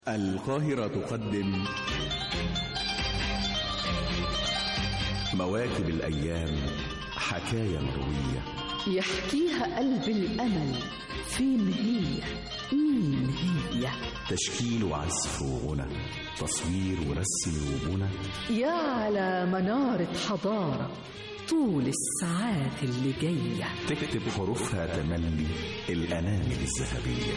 القاهرة تقدم مواكب الأيام حكاية مروية يحكيها قلب الأمل فين هي مين هي تشكيل وعزف وغنى تصوير ورسم وبنى يا على منارة حضارة طول الساعات اللي جاية تكتب حروفها تملي الأنامل الذهبية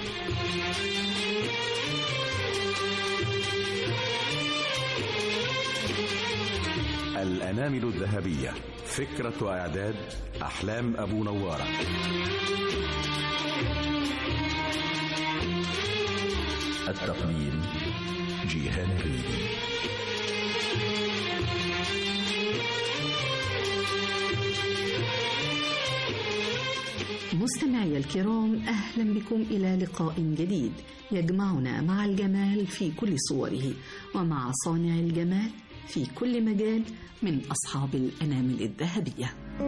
الأنامل الذهبية فكرة وإعداد أحلام أبو نوارة التقديم جيهان الريدي مستمعي الكرام أهلا بكم إلى لقاء جديد يجمعنا مع الجمال في كل صوره ومع صانع الجمال في كل مجال من أصحاب الأنامل الذهبية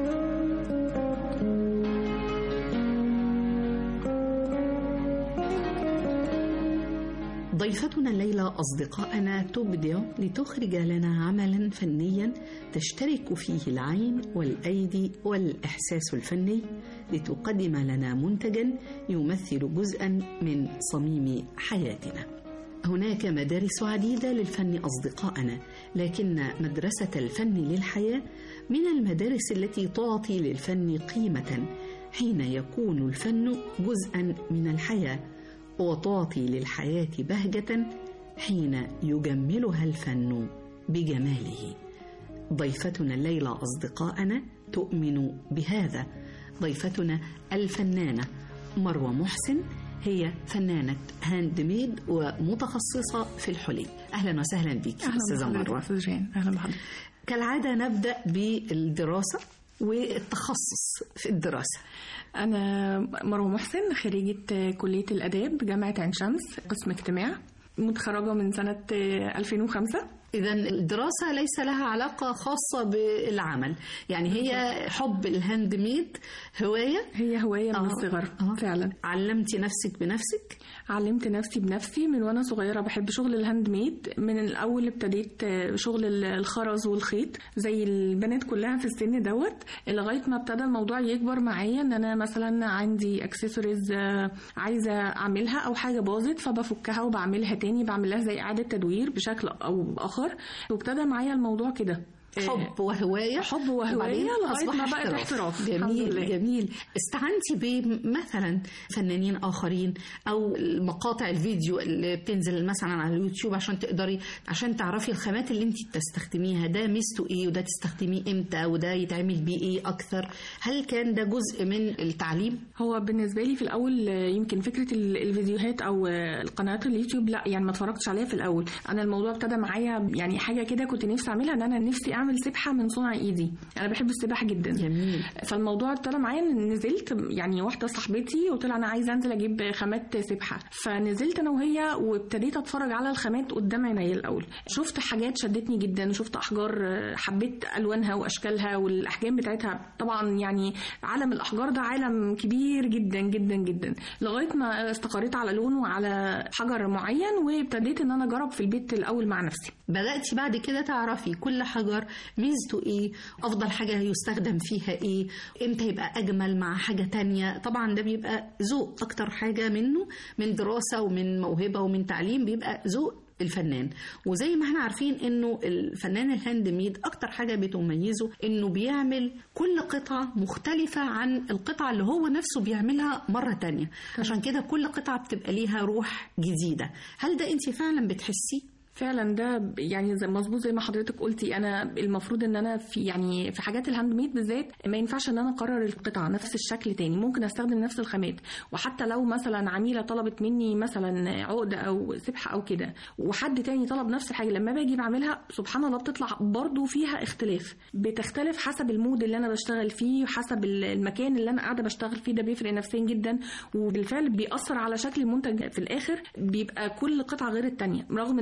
ضيفتنا الليلة أصدقائنا تبدع لتخرج لنا عملا فنيا تشترك فيه العين والأيدي والإحساس الفني لتقدم لنا منتجا يمثل جزءا من صميم حياتنا هناك مدارس عديدة للفن أصدقائنا لكن مدرسة الفن للحياة من المدارس التي تعطي للفن قيمة حين يكون الفن جزءا من الحياة وتعطي للحياة بهجة حين يجملها الفن بجماله ضيفتنا الليلة أصدقائنا تؤمن بهذا ضيفتنا الفنانة مروة محسن هي فنانة هاند ميد ومتخصصة في الحلي أهلا وسهلا بك أستاذة مروة أستاذ جين أهلا بحضرتك كالعادة نبدأ بالدراسة والتخصص في الدراسة أنا مروة محسن خريجة كلية الآداب جامعة عين شمس قسم اجتماع متخرجة من سنة 2005 إذا الدراسة ليس لها علاقة خاصة بالعمل يعني هي حب الهاند ميد هواية هي هواية من آه، الصغر آه. فعلا علمتي نفسك بنفسك علمت نفسي بنفسي من وانا صغيره بحب شغل الهاند ميد من الاول ابتديت آه، شغل ال- الخرز والخيط زي البنات كلها في السن دوت لغايه ما ابتدى الموضوع يكبر معايا ان انا مثلا عندي اكسسوارز عايزه اعملها او حاجه باظت فبفكها وبعملها تاني بعملها زي اعاده تدوير بشكل او باخر وابتدى معايا الموضوع كده آه، حب وهواية حب وهواية وبعدين لغاية أصبح ما بقت احتراف. الحمد جميل لله. جميل استعنتي بمثلا فنانين آخرين أو مقاطع الفيديو اللي بتنزل مثلا على اليوتيوب عشان تقدري عشان تعرفي الخامات اللي انت بتستخدميها ده ميزته ايه وده تستخدميه امتى وده يتعمل بيه ايه أكثر هل كان ده جزء من التعليم؟ هو بالنسبه لي في الاول آه، يمكن فكره ال- الفيديوهات او آه، القنوات اليوتيوب لا يعني ما اتفرجتش عليها في الاول انا الموضوع ابتدى معايا يعني حاجه كده كنت نفسي اعملها ان انا نفسي اعمل سبحه من صنع ايدي انا بحب السباحه جدا جميل فالموضوع ابتدى معايا ان نزلت يعني واحده صاحبتي قلت لها انا عايزه انزل اجيب خامات سبحه فنزلت انا وهي وابتديت اتفرج على الخامات قدام عينيا الاول شفت حاجات شدتني جدا شفت احجار آه، حبيت الوانها واشكالها والاحجام بتاعتها طبعا يعني عالم الاحجار ده عالم كبير جدا جدا جدا لغايه ما استقريت على لون وعلى حجر معين وابتديت ان انا اجرب في البيت الاول مع نفسي بدأتي بعد كده تعرفي كل حجر ميزته ايه افضل حاجة يستخدم فيها ايه امتى يبقى اجمل مع حاجة تانية طبعا ده بيبقى ذوق اكتر حاجة منه من دراسة ومن موهبة ومن تعليم بيبقى ذوق الفنان وزي ما احنا عارفين انه الفنان الهاند ميد اكتر حاجة بتميزه انه بيعمل كل قطعة مختلفة عن القطعة اللي هو نفسه بيعملها مرة تانية عشان كده كل قطعة بتبقى ليها روح جديدة هل ده انت فعلا بتحسيه؟ فعلا ده ب- يعني زي مظبوط زي ما حضرتك قلتي انا المفروض ان انا في يعني في حاجات الهاند ميد بالذات ما ينفعش ان انا اقرر القطعه نفس الشكل تاني ممكن استخدم نفس الخامات وحتى لو مثلا عميله طلبت مني مثلا عقده او سبحه او كده وحد تاني طلب نفس الحاجه لما باجي بعملها سبحان الله بتطلع برضو فيها اختلاف بتختلف حسب المود اللي انا بشتغل فيه وحسب ال- المكان اللي انا قاعده بشتغل فيه ده بيفرق نفسيا جدا وبالفعل بيأثر على شكل المنتج في الاخر بيبقى كل قطعه غير التانيه رغم ان انا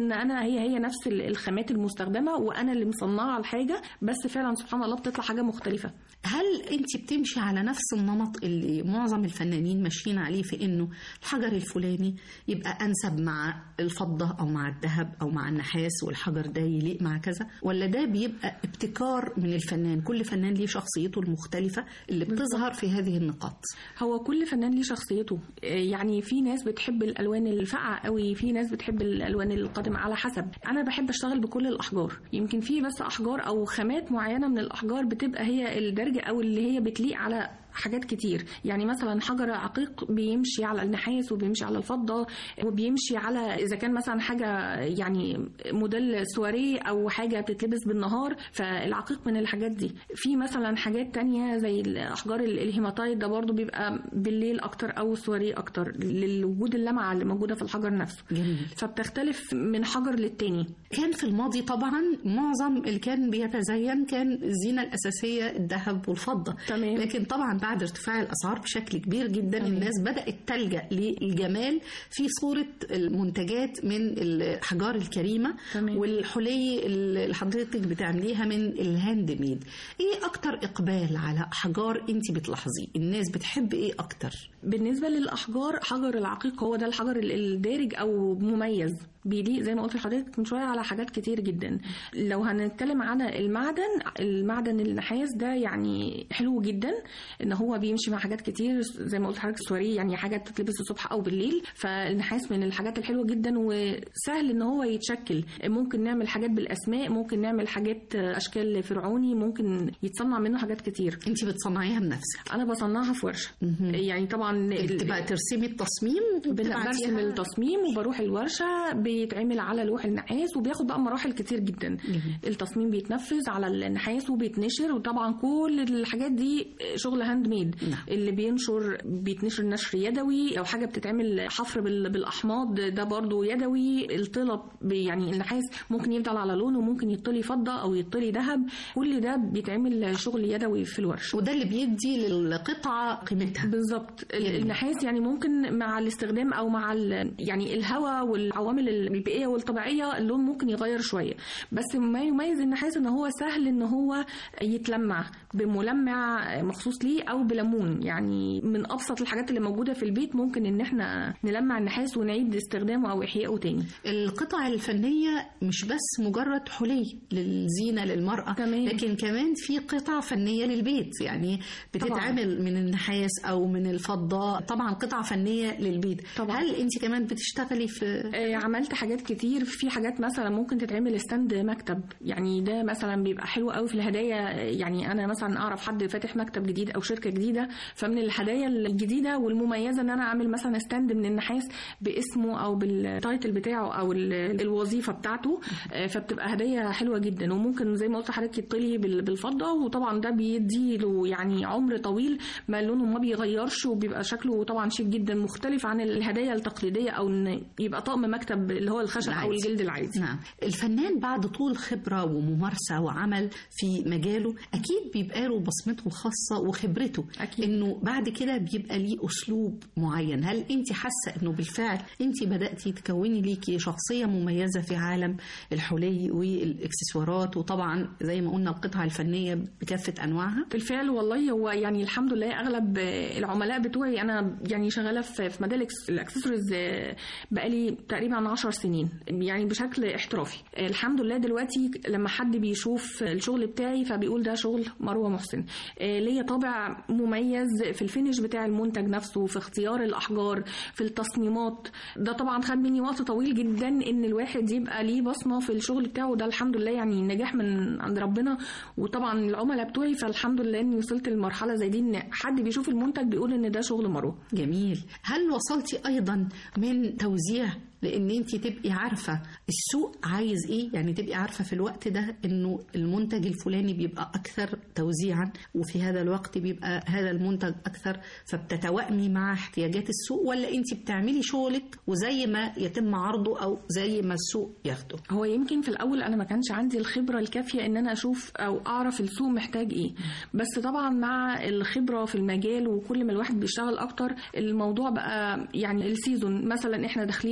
هي هي نفس ال- الخامات المستخدمه وانا اللي مصنعه الحاجه بس فعلا سبحان الله بتطلع حاجه مختلفه هل انت بتمشي على نفس النمط اللي معظم الفنانين ماشيين عليه في انه الحجر الفلاني يبقى انسب مع الفضه او مع الذهب او مع النحاس والحجر ده يليق مع كذا ولا ده بيبقى ابتكار من الفنان كل فنان ليه شخصيته المختلفه اللي بتظهر في هذه النقاط هو كل فنان ليه شخصيته آه، يعني في ناس بتحب الالوان الفاقعه قوي في ناس بتحب الالوان القادمه على حسب انا بحب اشتغل بكل الاحجار يمكن في بس احجار او خامات معينه من الاحجار بتبقى هي الدرجه او اللي هي بتليق على حاجات كتير يعني مثلا حجر عقيق بيمشي على النحاس وبيمشي على الفضة وبيمشي على إذا كان مثلا حاجة يعني موديل سواريه أو حاجة بتتلبس بالنهار فالعقيق من الحاجات دي في مثلا حاجات تانية زي الأحجار ال- الهيماتايت ده برضو بيبقى بالليل أكتر أو سواريه أكتر للوجود اللمعة اللي موجودة في الحجر نفسه جميل فبتختلف من حجر للتاني كان في الماضي طبعا معظم اللي كان بيتزين كان الزينه الاساسيه الذهب والفضه تمام. لكن طبعا بعد ارتفاع الاسعار بشكل كبير جدا تمام. الناس بدات تلجا للجمال في صوره المنتجات من الاحجار الكريمه تمام. والحلي اللي حضرتك بتعمليها من الهاند ميد ايه اكتر اقبال على احجار انت بتلاحظيه الناس بتحب ايه اكتر بالنسبة للأحجار حجر العقيق هو ده الحجر ال- الدارج أو مميز بيليق زي ما قلت لحضرتك من شوية على حاجات كتير جدا لو هنتكلم عن المعدن المعدن النحاس ده يعني حلو جدا ان هو بيمشي مع حاجات كتير زي ما قلت لحضرتك سواريه يعني حاجة تتلبس الصبح او بالليل فالنحاس من الحاجات الحلوة جدا وسهل ان هو يتشكل ممكن نعمل حاجات بالاسماء ممكن نعمل حاجات اشكال فرعوني ممكن يتصنع منه حاجات كتير انت بتصنعيها بنفسك انا بصنعها في ورشه يعني طبعا ال- بتبقى ترسمي التصميم بن- برسم وبتبعتيها- التصميم وبروح الورشه بيتعمل على لوح النحاس وبياخد بقى مراحل كتير جدا التصميم بيتنفذ على النحاس وبيتنشر وطبعا كل الحاجات دي شغل هاند ميد نعم. اللي بينشر بيتنشر نشر يدوي او حاجه بتتعمل حفر بال- بالاحماض ده برضو يدوي الطلب بي- يعني النحاس ممكن يفضل على لونه وممكن يطلي فضه او يطلي ذهب كل ده بيتعمل شغل يدوي في الورشه وده اللي بيدي للقطعة قيمتها بالظبط ال- يعني. النحاس يعني ممكن مع الاستخدام او مع ال- يعني الهواء والعوامل البيئيه والطبيعيه اللون ممكن يغير شويه بس ما يميز النحاس ان هو سهل ان هو يتلمع بملمع مخصوص ليه او بليمون يعني من ابسط الحاجات اللي موجوده في البيت ممكن ان احنا نلمع النحاس ونعيد استخدامه او احيائه تاني القطع الفنية مش بس مجرد حلي للزينة للمرأة تمام. لكن كمان في قطع فنية للبيت يعني بتتعمل من النحاس أو من الفضة طبعا قطع فنية للبيت طبعا. هل أنت كمان بتشتغلي في آه، عملت حاجات كتير في حاجات مثلا ممكن تتعمل ستاند مكتب يعني ده مثلا بيبقى حلو قوي في الهدايا يعني انا مثلا اعرف حد فاتح مكتب جديد او شركه جديده فمن الهدايا الجديده والمميزه ان انا اعمل مثلا ستاند من النحاس باسمه او بالتايتل بتاعه او ال- الوظيفه بتاعته آه، فبتبقى هدايا حلوه جدا وممكن زي ما قلت لحضرتك يطلي بال- بالفضه وطبعا ده بيدي له يعني عمر طويل ما لونه ما بيغيرش وبيبقى شكله طبعا شيك جدا مختلف عن الهدايا التقليديه او ان يبقى طقم مكتب اللي هو الخشب او العادي. الجلد العادي نعم الفنان بعد طول خبرة وممارسة وعمل في مجاله أكيد بيبقى له بصمته الخاصة وخبرته أكيد. إنه بعد كده بيبقى ليه أسلوب معين هل أنت حاسة إنه بالفعل أنت بدأتي تكوني ليكي شخصية مميزة في عالم الحلي والإكسسوارات وطبعا زي ما قلنا القطع الفنية بكافة أنواعها بالفعل والله هو يعني الحمد لله اغلب آه، العملاء بتوعي انا يعني شغاله في في مجال الإكس- الاكسسوارز آه، بقالي تقريبا 10 سنين يعني بشكل احترافي آه، الحمد لله دلوقتي لما حد بيشوف الشغل بتاعي فبيقول ده شغل مروه محسن آه، ليا طابع مميز في الفينش بتاع المنتج نفسه في اختيار الاحجار في التصميمات ده طبعا خد مني وقت طويل جدا ان الواحد يبقى ليه بصمه في الشغل بتاعه ده الحمد لله يعني نجاح من عند ربنا وطبعا العملاء بتوعي فالحمد لله اني وصلت لمرحله زي دي ان حد بيشوف المنتج بيقول ان ده شغل مروه جميل هل وصلتي أيضا من توزيع لان انت تبقي عارفه السوق عايز ايه يعني تبقي عارفه في الوقت ده انه المنتج الفلاني بيبقى اكثر توزيعا وفي هذا الوقت بيبقى هذا المنتج اكثر فبتتوائمي مع احتياجات السوق ولا انت بتعملي شغلك وزي ما يتم عرضه او زي ما السوق ياخده هو يمكن في الاول انا ما كانش عندي الخبره الكافيه ان انا اشوف او اعرف السوق محتاج ايه بس طبعا مع الخبره في المجال وكل ما الواحد بيشتغل اكتر الموضوع بقى يعني السيزون مثلا احنا داخلين على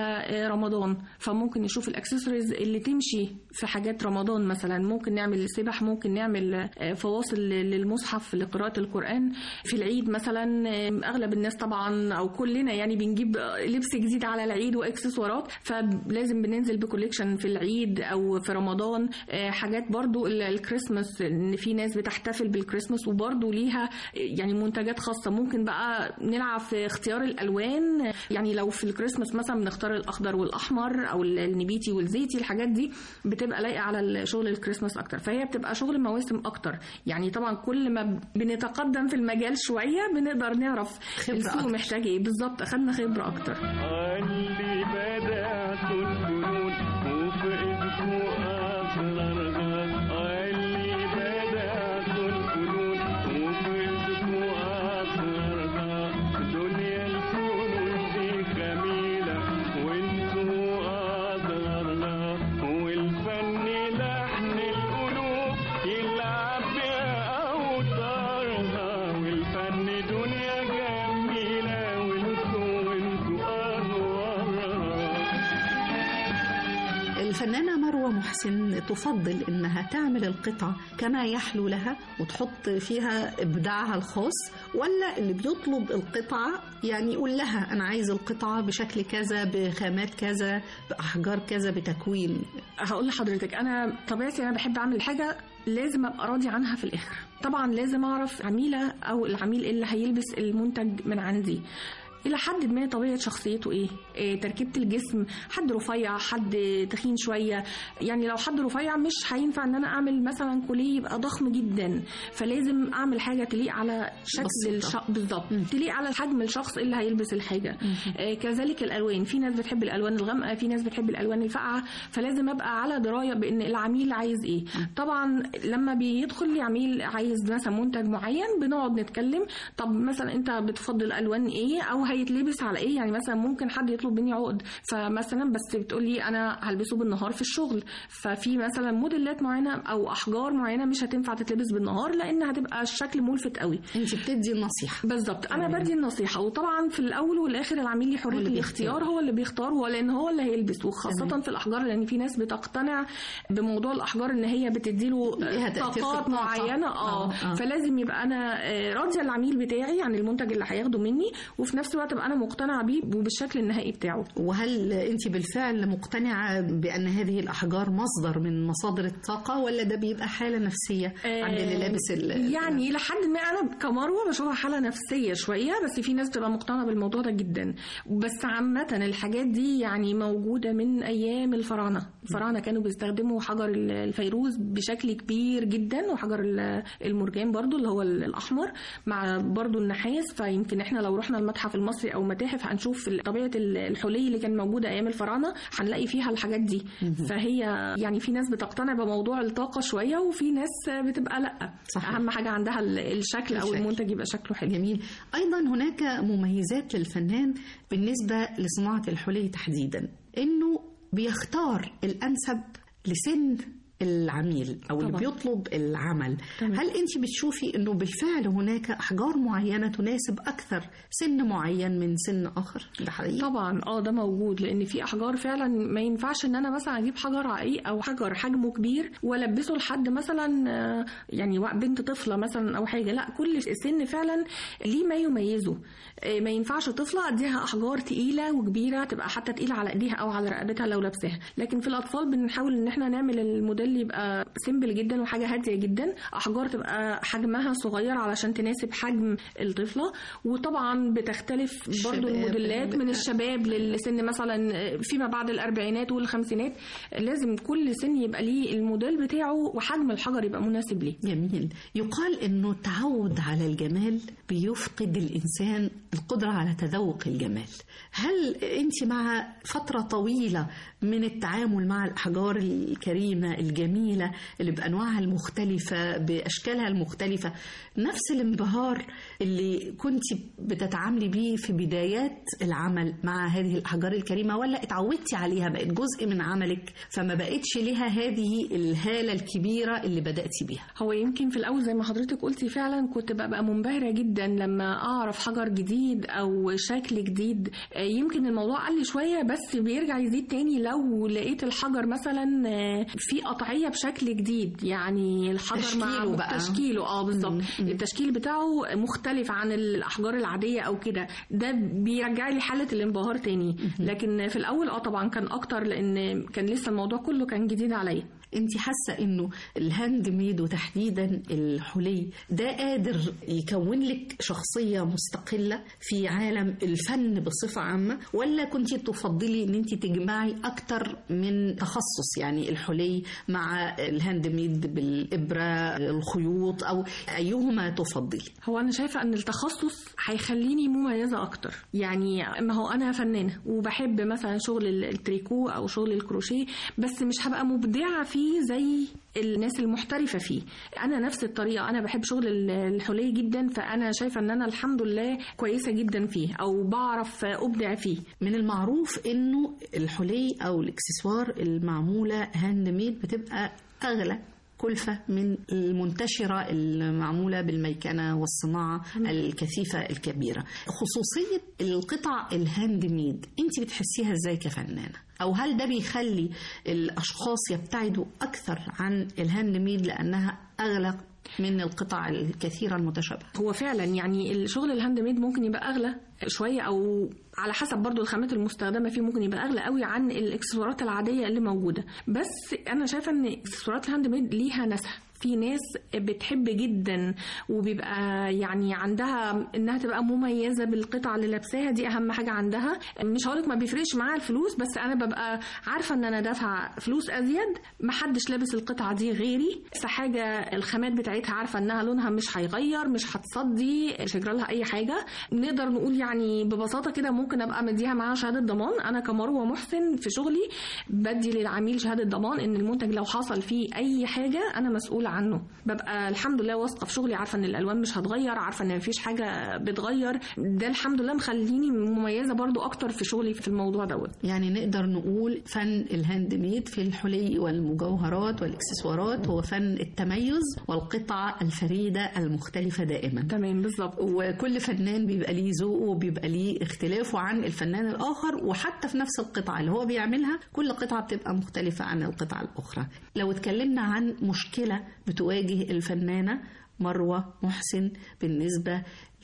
آه، رمضان فممكن نشوف الاكسسوارز اللي تمشي في حاجات رمضان مثلا ممكن نعمل سبح ممكن نعمل آه، فواصل للمصحف لقراءة القرآن في العيد مثلا آه، اغلب الناس طبعا او كلنا يعني بنجيب آه، لبس جديد على العيد واكسسوارات فلازم بننزل بكوليكشن في العيد او في رمضان آه، حاجات برضو ال- الكريسماس ان في ناس بتحتفل بالكريسماس وبرضو ليها يعني منتجات خاصة ممكن بقى نلعب في اختيار الالوان يعني لو في الكريسماس مثلا بنختار الاخضر والاحمر او ال- النبيتي والزيتي الحاجات دي بتبقى لايقة على شغل الكريسماس اكتر فهي بتبقى شغل مواسم اكتر يعني طبعا كل ما بنتقدم في المجال شوية بنقدر نعرف خبرة السوق أكتر. محتاج ايه بالظبط اخدنا خبرة اكتر اللي بدأت الفنون وفي ايدكم أسرارها اللي بدأت الفنون وفي ايدكم أسرارها دنيا الفنون دي جميلة وانتوا أسرارها والفن لحن القلوب يلعب بأوتارها والفن دنيا جميلة وانتوا وانتوا أنوارها الفنانة مروة محسن تفضل إنها تعمل القطعة كما يحلو لها وتحط فيها إبداعها الخاص ولا اللي بيطلب القطعة يعني يقول لها أنا عايز القطعة بشكل كذا بخامات كذا بأحجار كذا بتكوين هقول لحضرتك انا طبيعتي انا بحب اعمل حاجه لازم ابقى راضي عنها في الاخر طبعا لازم اعرف عميله او العميل اللي هيلبس المنتج من عندي الى حد ما طبيعه شخصيته ايه, إيه تركيبه الجسم حد رفيع حد تخين شويه يعني لو حد رفيع مش هينفع ان انا اعمل مثلا كوليه يبقى ضخم جدا فلازم اعمل حاجه تليق على شكل بسيطة. الشخص بالظبط مم. تليق على حجم الشخص اللي هيلبس الحاجه آه، كذلك الالوان في ناس بتحب الالوان الغامقه في ناس بتحب الالوان الفاقعه فلازم ابقى على درايه بان العميل عايز ايه طبعا لما بيدخل لي عميل عايز مثلا منتج معين بنقعد نتكلم طب مثلا انت بتفضل الوان ايه او هيتلبس على ايه يعني مثلا ممكن حد يطلب مني عقد فمثلا بس بتقول لي انا هلبسه بالنهار في الشغل ففي مثلا موديلات معينه او احجار معينه مش هتنفع تتلبس بالنهار لان هتبقى الشكل ملفت قوي أنت بتدي النصيحة بالظبط انا تمام. بدي النصيحه وطبعا في الاول والاخر العميل ليه هو حريه اللي الاختيار بيختار. هو اللي بيختار هو لان هو اللي هيلبس وخاصه تمام. في الاحجار لان في ناس بتقتنع بموضوع الاحجار ان هي بتديله ليها تأثير في طاقات الطاقة. معينه اه آه، آه. فلازم يبقى انا آه، راضيه العميل بتاعي عن المنتج اللي هياخده مني وفي نفس الوقت ابقى انا مقتنعه بيه وبالشكل النهائي بتاعه وهل أنت بالفعل مقتنعة بأن هذه الأحجار مصدر من مصادر الطاقة ولا ده بيبقى حالة نفسية عند اللي لابس ال- يعني لحد ما انا كمروه بشوفها حاله نفسيه شويه بس في ناس بتبقى مقتنعه بالموضوع ده جدا بس عامه الحاجات دي يعني موجوده من ايام الفراعنه الفراعنه كانوا بيستخدموا حجر الفيروز بشكل كبير جدا وحجر ال- المرجان برضو اللي هو الاحمر مع برضو النحاس فيمكن احنا لو رحنا المتحف المصري او متاحف هنشوف طبيعه الحلي اللي كان موجوده ايام الفراعنه هنلاقي فيها الحاجات دي فهي يعني في ناس بتقتنع بموضوع الطاقه شويه وفي ناس بتبقى لا صحيح. اهم حاجه عندها ال- الشكل او الشكل. المنتج يبقى شكله حلو جميل أيضا هناك مميزات للفنان بالنسبة لصناعة الحلي تحديدا إنه بيختار الأنسب لسن العميل او اللي طبعاً. بيطلب العمل تمام. هل انت بتشوفي انه بالفعل هناك احجار معينه تناسب اكثر سن معين من سن اخر ده حقيقي طبعا اه ده موجود لان في احجار فعلا ما ينفعش ان انا مثلا اجيب حجر عقيق او حجر حجمه كبير والبسه لحد مثلا آه، يعني بنت طفله مثلا او حاجه لا كل سن فعلا ليه ما يميزه آه، ما ينفعش طفله اديها احجار تقيله وكبيره تبقى حتى تقيله على ايديها او على رقبتها لو لابساها لكن في الاطفال بنحاول ان احنا نعمل الموديل يبقى سيمبل جدا وحاجه هاديه جدا احجار تبقى حجمها صغير علشان تناسب حجم الطفله وطبعا بتختلف برضو الشباب. الموديلات من الشباب للسن مثلا فيما بعد الاربعينات والخمسينات لازم كل سن يبقى ليه الموديل بتاعه وحجم الحجر يبقى مناسب ليه جميل يقال انه التعود على الجمال بيفقد الانسان القدره على تذوق الجمال هل انت مع فتره طويله من التعامل مع الاحجار الكريمه الجميله الجميلة اللي بأنواعها المختلفة بأشكالها المختلفة نفس الانبهار اللي كنت بتتعاملي بيه في بدايات العمل مع هذه الأحجار الكريمة ولا اتعودتي عليها بقت جزء من عملك فما بقتش لها هذه الهالة الكبيرة اللي بدأتي بيها هو يمكن في الاول زي ما حضرتك قلتي فعلا كنت ببقى منبهره جدا لما اعرف حجر جديد او شكل جديد آه، يمكن الموضوع قل شويه بس بيرجع يزيد تاني لو لقيت الحجر مثلا آه، في قطعيه بشكل جديد يعني الحجر مع تشكيله بقى. تشكيله اه بالظبط مم، مم. التشكيل بتاعه مختلف عن الاحجار العاديه او كده ده بيرجع لي حاله الانبهار تاني لكن في الاول اه طبعا كان اكتر لان كان لسه الموضوع كله كان جديد عليا انت حاسه انه الهاند ميد وتحديدا الحلي ده قادر يكون لك شخصيه مستقله في عالم الفن بصفه عامه ولا كنت تفضلي ان انت تجمعي اكتر من تخصص يعني الحلي مع الهاند ميد بالابره الخيوط او ايهما تفضلي هو انا شايفه ان التخصص هيخليني مميزه اكتر يعني ما هو انا فنانه وبحب مثلا شغل ال- التريكو او شغل الكروشيه بس مش هبقى مبدعه فيه زي الناس المحترفه فيه انا نفس الطريقه انا بحب شغل ال- الحلي جدا فانا شايفه ان انا الحمد لله كويسه جدا فيه او بعرف ابدع فيه من المعروف انه الحلي او الاكسسوار المعموله هاند ميد بتبقى اغلى كلفة من المنتشرة المعمولة بالميكنة والصناعة الكثيفة الكبيرة خصوصية القطع الهاند ميد انت بتحسيها ازاي كفنانة او هل ده بيخلي الاشخاص يبتعدوا اكثر عن الهاند ميد لانها اغلى من القطع الكثيرة المتشابهة هو فعلا يعني الشغل الهاند ميد ممكن يبقى اغلى شويه او على حسب برضو الخامات المستخدمه فيه ممكن يبقى اغلى قوي عن الاكسسوارات العاديه اللي موجوده بس انا شايفه ان اكسسوارات الهاند ميد ليها ناسها في ناس بتحب جدا وبيبقى يعني عندها انها تبقى مميزه بالقطعه اللي لابساها دي اهم حاجه عندها مش هقولك ما بيفرقش معاها الفلوس بس انا ببقى عارفه ان انا دافعه فلوس ازيد محدش لابس القطعه دي غيري بس حاجه الخامات بتاعتها عارفه انها لونها مش هيغير مش هتصدي مش هيجرى لها اي حاجه نقدر نقول يعني ببساطه كده ممكن ابقى مديها معاها شهاده ضمان انا كمروه محسن في شغلي بدي للعميل شهاده ضمان ان المنتج لو حصل فيه اي حاجه انا مسؤوله عنه ببقى الحمد لله واثقه في شغلي عارفه ان الالوان مش هتغير عارفه ان مفيش حاجه بتغير ده الحمد لله مخليني مميزه برضو اكتر في شغلي في الموضوع دوت يعني نقدر نقول فن الهاند ميد في الحلي والمجوهرات والاكسسوارات هو فن التميز والقطع الفريدة المختلفة دائما تمام بالظبط وكل فنان بيبقى ليه ذوقه وبيبقى ليه اختلافه عن الفنان الآخر وحتى في نفس القطعة اللي هو بيعملها كل قطعة بتبقى مختلفة عن القطعة الأخرى لو اتكلمنا عن مشكلة بتواجه الفنانة مروة محسن بالنسبة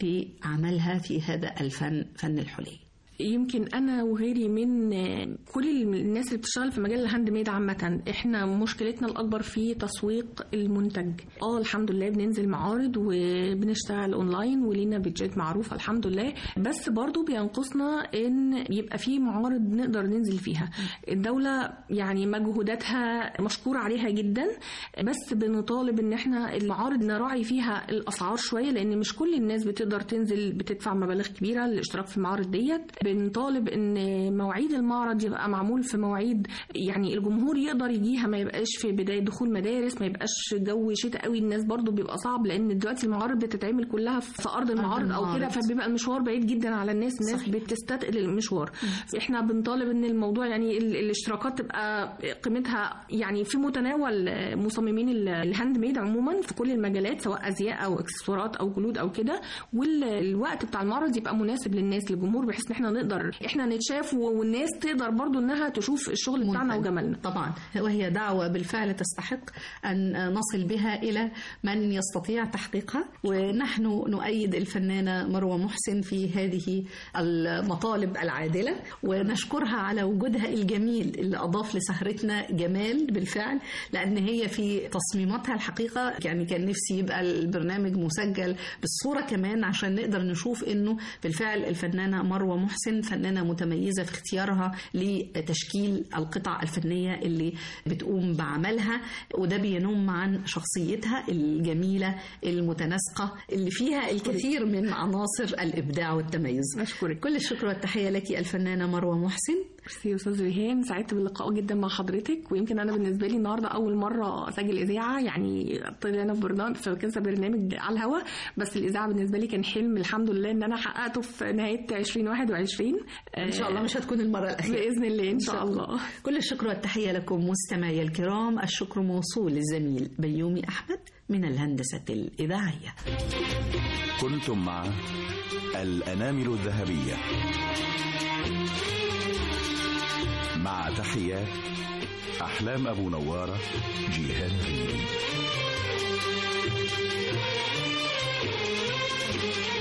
لعملها في هذا الفن فن الحلي يمكن انا وغيري من كل الناس اللي بتشتغل في مجال الهاند ميد عامه احنا مشكلتنا الاكبر في تسويق المنتج اه الحمد لله بننزل معارض وبنشتغل اونلاين ولينا بيدجات معروفه الحمد لله بس برضو بينقصنا ان يبقى في معارض نقدر ننزل فيها الدوله يعني مجهوداتها مشكور عليها جدا بس بنطالب ان احنا المعارض نراعي فيها الاسعار شويه لان مش كل الناس بتقدر تنزل بتدفع مبالغ كبيره للاشتراك في المعارض ديت بنطالب ان مواعيد المعرض يبقى معمول في مواعيد يعني الجمهور يقدر يجيها ما يبقاش في بدايه دخول مدارس ما يبقاش جو شتاء قوي الناس برضو بيبقى صعب لان دلوقتي المعارض بتتعمل كلها في ارض المعارض او كده المعارض. فبيبقى المشوار بعيد جدا على الناس الناس صحيح. بتستثقل المشوار احنا بنطالب ان الموضوع يعني ال- الاشتراكات تبقى قيمتها يعني في متناول مصممين ال- الهاند ميد عموما في كل المجالات سواء ازياء او اكسسوارات او جلود او كده والوقت بتاع المعرض يبقى مناسب للناس للجمهور بحيث ان احنا نقدر احنا نتشاف والناس تقدر برضو انها تشوف الشغل بتاعنا منتج. وجمالنا طبعا وهي دعوة بالفعل تستحق أن نصل بها إلى من يستطيع تحقيقها ونحن نؤيد الفنانة مروة محسن في هذه المطالب العادلة ونشكرها على وجودها الجميل اللي أضاف لسهرتنا جمال بالفعل لأن هي في تصميماتها الحقيقة يعني كان نفسي يبقى البرنامج مسجل بالصورة كمان عشان نقدر نشوف إنه بالفعل الفنانة مروة محسن فنانة متميزة في اختيارها لتشكيل القطع الفنية اللي بتقوم بعملها وده بينم عن شخصيتها الجميلة المتناسقة اللي فيها الكثير من عناصر الإبداع والتميز أشكرك. كل الشكر والتحية لك الفنانة مروة محسن ميرسي يا استاذ ريهان سعدت باللقاء جدا مع حضرتك ويمكن انا بالنسبه لي النهارده اول مره اسجل اذاعه يعني طلعنا في برنامج في كذا برنامج على الهوا بس الاذاعه بالنسبه لي كان حلم الحمد لله ان انا حققته في نهايه 2021 ان شاء الله مش هتكون المره الاخيره باذن الله ان شاء الله كل الشكر والتحيه لكم مستمعي الكرام الشكر موصول للزميل بيومي احمد من الهندسه الاذاعيه كنتم مع الأنامل الذهبية مع تحيات أحلام أبو نوارة جيهان ريدي